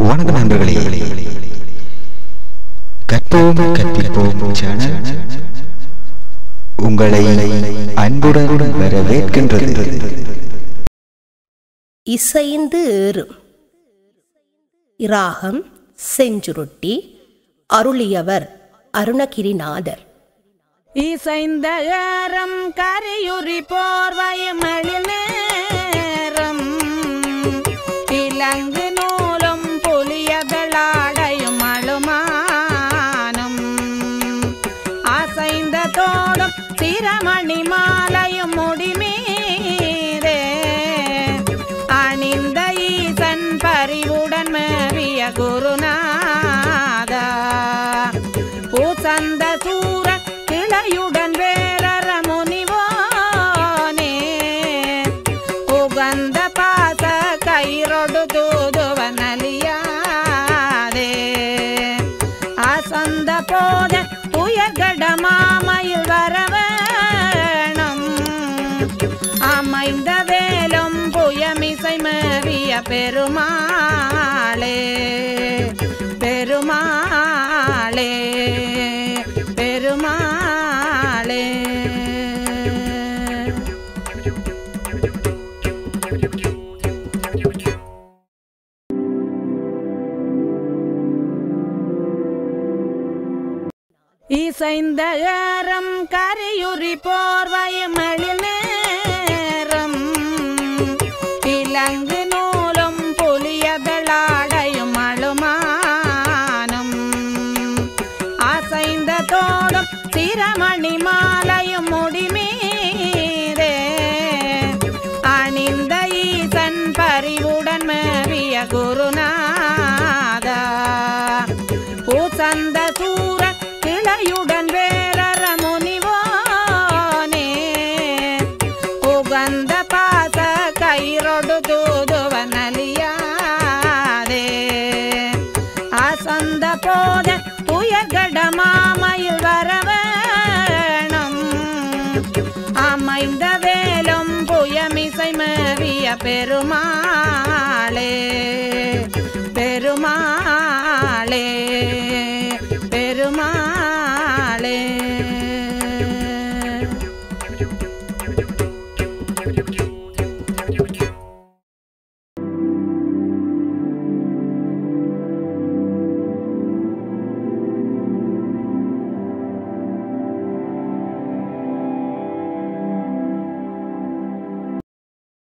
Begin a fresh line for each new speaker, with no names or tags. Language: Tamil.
வணக்கம் நண்பர்களே கற்போம் கற்பிப்போம் சேனல் உங்களை அன்புடன் வரவேற்கின்றது
இசைந்து ஏறும் இராகம் செஞ்சுருட்டி அருளியவர் அருணகிரிநாதர்
இசைந்த ஏரம் கரியுரி போர்வையும் எழில் நேரம் இலங்கு நூலும் புலியதளாடையும் அழுமானம் அசைந்த தோடும் சிரமணி மாலையும் முடிமீரே அணிந்த ஈசன் பரிவுடன் மேவிய குருநாதா பூசந்த சூர கிளையுடன் வேரற முனிவோனே உகந்த பாச கயிறொடு தூதுவன் அலியாதே அசந்த போத உயர்கட மாமையில் வரவேணும் அமைந்த வேலும் புயமிசை மேவிய பெருமாளே பெருமாளே பெருமாளே இசைந்த ஏரம் கரியுரி போர்வையும் எழில் நேரம் இலங்கு நூலும் புலியதளாடையும் அழுமானம் அசைந்த தோடும் சிரமணி மாலையும் முடிமீரே அணிந்த ஈசன் பரிவுடன் மேவிய குருநாதா பூசந்த சூர கிளையுடன் வேரற முனிவோனே உகந்த பாச கயிறொடு தூதுவன் அலியாதே அசந்த போத உயர்கட மாமையில் வரவேணும் அமைந்த வேலும் புயமிசை மேவிய பெருமாளே